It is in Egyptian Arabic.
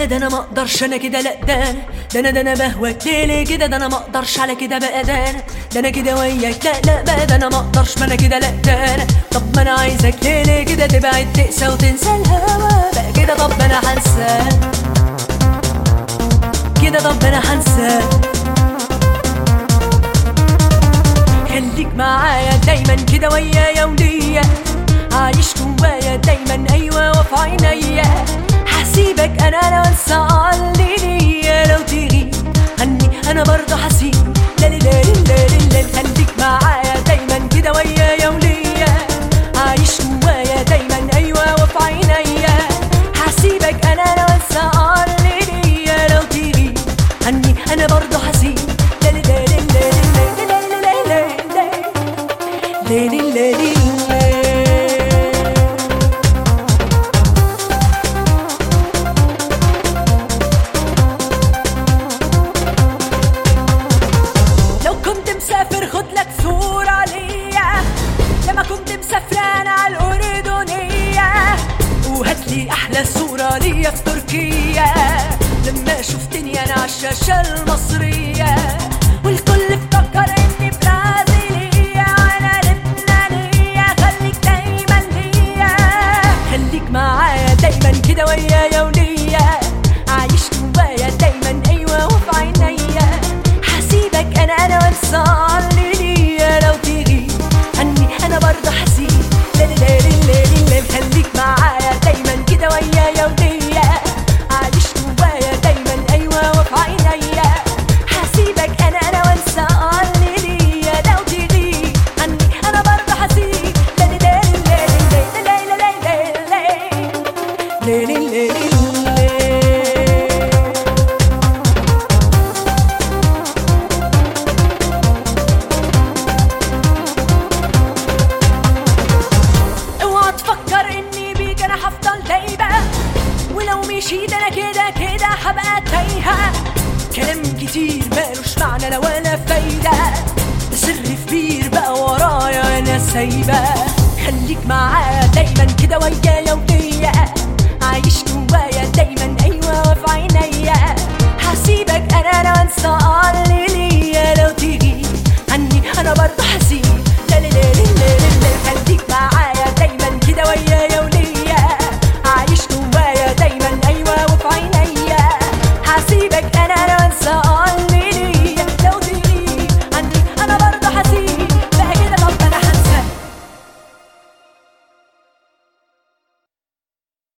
لا ده انا ما اقدرش انا كده لا ده انا ده انا ده انا بهواك ليه ليه كده ده انا ما اقدرش على كده بقى ده انا ده انا كده وياك لا لا بقى ده انا ما اقدرش ما انا كده لا ده انا طب ما انا عايزك ليه ليه كده تبعد تقسى وتنسى الهوا بقى كده طب انا هنساك كده طب انا هنساك خليك معايا دايما كده ويايا وليا عايش جوايا دايما ايوه وفي عينيا هسيبك انا انا وانسى اللي ليا لو تغيب عني انا برضه هسيب لا لا لا لا لا لا خليك معايا دايما كده ويايا وليا عايش جوايا دايما ايوه وفي عينيا هسيبك انا انا وانسى اللي ليا لو تغيب عني انا برضه هسيب لا لا لا لا لا لا لا لا لا لا لا لا لا لو كنت مسافر خد لك صورة ليا لما كنت مسافرة أنا على الأردنية وهات لي أحلى صورة ليا في تركيا لما شفتني أنا على الشاشة المصرية والكل افتكر إني برازيلية وأنا لبنانية خليك دايما ليا خليك معايا دايما كده ويايا وليا عايش جوايا دايما أيوة وفي عينيا هسيبك انا انا وانسى اللي ليا لو تغيب عني انا برضه هسيب لا لا لا لا لا لا خليك معايا دايما كده ويايا وليا عايش جوايا دايما ايوه وفي عينيا هسيبك انا انا وانسى اللي ليا لو تغيب عني انا برضه هسيب لا لا لا لا لا لا لا لا لا لا لا لا لا اوعى تفكر اني بيك انا هفضل دايبه ولو مشيت انا كده كده هبقى تايهه كلام كتير مالوش معنى لا ولا فايده سر كبير بقى ورايا انا سايبه خليك معايا دايما كده ويايا وليا